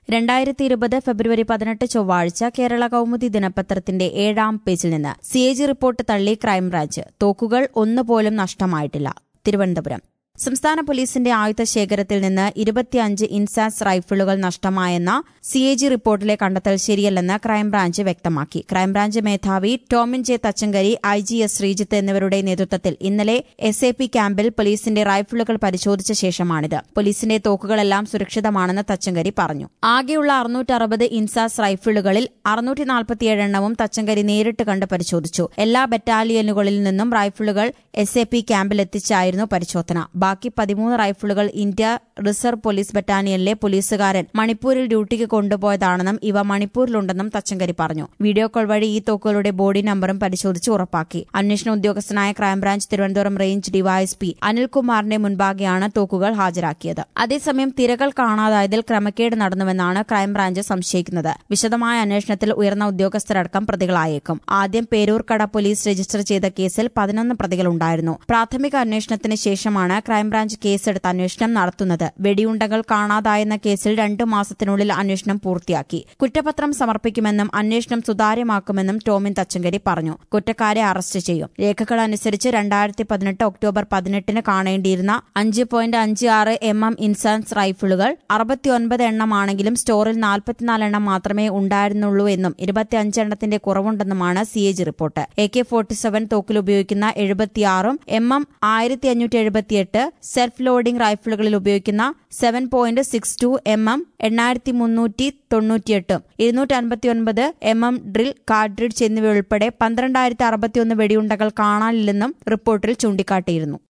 രണ്ടായിരത്തി ഇരുപത് ഫെബ്രുവരി പതിനെട്ട് ചൊവ്വാഴ്ച കേരള കൗമുദി ദിനപത്രത്തിന്റെ ഏഴാം പേജിൽ നിന്ന് സി എ ജി റിപ്പോർട്ട് തള്ളി ക്രൈംബ്രാഞ്ച് തോക്കുകൾ ഒന്നുപോലും നഷ്ടമായിട്ടില്ല തിരുവനന്തപുരം സംസ്ഥാന പോലീസിന്റെ ആയുധ ശേഖരത്തിൽ നിന്ന് ഇരുപത്തിയഞ്ച് ഇൻസാസ് റൈഫിളുകൾ നഷ്ടമായെന്ന സി എ ജി റിപ്പോർട്ടിലെ കണ്ടെത്തൽ ശരിയല്ലെന്ന് ക്രൈംബ്രാഞ്ച് വ്യക്തമാക്കി ക്രൈംബ്രാഞ്ച് മേധാവി Tomin J Thachankary I G S Sreejith എന്നിവരുടെ നേതൃത്വത്തിൽ ഇന്നലെ എസ് എ പി ക്യാമ്പിൽ പോലീസിന്റെ റൈഫിളുകൾ പരിശോധിച്ച ശേഷമാണിത് പോലീസിന്റെ തോക്കുകളെല്ലാം സുരക്ഷിതമാണെന്ന് തച്ചങ്കരി പറഞ്ഞു ആകെയുള്ള അറുന്നൂറ്ററുപത് ഇൻസാസ് റൈഫിളുകളിൽ അറുന്നൂറ്റി നാൽപ്പത്തിയേഴ് എണ്ണവും തച്ചങ്കരി നേരിട്ട് കണ്ട് പരിശോധിച്ചു എല്ലാ ബറ്റാലിയനുകളിൽ നിന്നും റൈഫിളുകൾ എസ് എ പി ക്യാമ്പിൽ എത്തിച്ചായിരുന്നു പരിശോധന ബാക്കി പതിമൂന്ന് റൈഫിളുകൾ ഇന്ത്യ റിസർവ് പോലീസ് ബറ്റാലിയനിലെ പോലീസുകാരൻ മണിപ്പൂരിൽ ഡ്യൂട്ടിക്ക് കൊണ്ടുപോയതാണെന്നും ഇവ മണിപ്പൂരിലുണ്ടെന്നും തച്ചങ്കരി പറഞ്ഞു വീഡിയോ കോൾ വഴി ഈ തോക്കുകളുടെ ബോഡി നമ്പറും പരിശോധിച്ച് ഉറപ്പാക്കി അന്വേഷണ ഉദ്യോഗസ്ഥനായ ക്രൈംബ്രാഞ്ച് തിരുവനന്തപുരം റേഞ്ച് ഡിവൈഎസ്പി അനിൽകുമാറിന്റെ മുൻപാകെയാണ് തോക്കുകൾ ഹാജരാക്കിയത് അതേസമയം തിരകൾ കാണാതായതിൽ ക്രമക്കേട് നടന്നുവെന്നാണ് ക്രൈംബ്രാഞ്ച് സംശയിക്കുന്നത് വിശദമായ അന്വേഷണത്തിൽ ഉയർന്ന ഉദ്യോഗസ്ഥരടക്കം പ്രതികളായേക്കും ആദ്യം പേരൂർക്കട പോലീസ് രജിസ്റ്റർ ചെയ്ത കേസിൽ പതിനൊന്ന് പ്രതികളുണ്ടായിരുന്നു പ്രാഥമിക അന്വേഷണത്തിന് ശേഷമാണ് ക്രൈംബ്രാഞ്ച് കേസെടുത്ത് അന്വേഷണം നടത്തുന്നത് വെടിയുണ്ടകൾ കാണാതായെന്ന കേസിൽ രണ്ടു മാസത്തിനുള്ളിൽ അന്വേഷണം പൂർത്തിയാക്കി കുറ്റപത്രം സമർപ്പിക്കുമെന്നും അന്വേഷണം സുതാര്യമാക്കുമെന്നും ടോമിൻ തച്ചങ്കരി പറഞ്ഞു കുറ്റക്കാരെ അറസ്റ്റ് ചെയ്യും രേഖകൾ അനുസരിച്ച് രണ്ടായിരത്തി പതിനെട്ട് ഒക്ടോബർ പതിനെട്ടിന് കാണേണ്ടിയിരുന്ന അഞ്ച് പോയിന്റ് അഞ്ച് ആറ് എം എം ഇൻസാൻസ് റൈഫിളുകൾ അറുപത്തിയൊൻപത് എണ്ണമാണെങ്കിലും സ്റ്റോറിൽ നാൽപ്പത്തിനാല് എണ്ണം മാത്രമേ ഉണ്ടായിരുന്നുള്ളൂ എന്നും ഇരുപത്തിയഞ്ച് എണ്ണത്തിന്റെ കുറവുണ്ടെന്നുമാണ് C A G report A K forty seven തോക്കിൽ ഉപയോഗിക്കുന്ന എഴുപത്തിയാറും എം എം ആയിരത്തി അഞ്ഞൂറ്റി എഴുപത്തിയെട്ട് സെൽഫ് ലോഡിംഗ് റൈഫിളുകളിൽ ഉപയോഗിക്കുന്ന seven point six two M M എണ്ണായിരത്തി മുന്നൂറ്റി തൊണ്ണൂറ്റിയെട്ടും ഇരുന്നൂറ്റി അൻപത്തിയൊൻപത് എം എം ഡ്രിൽ കാർട്രിഡ്ജ് എന്നിവയുൾപ്പെടെ പന്ത്രണ്ടായിരത്തി അറുപത്തിയൊന്ന് വെടിയുണ്ടകൾ കാണാനില്ലെന്നും റിപ്പോർട്ടിൽ ചൂണ്ടിക്കാട്ടിയിരുന്നു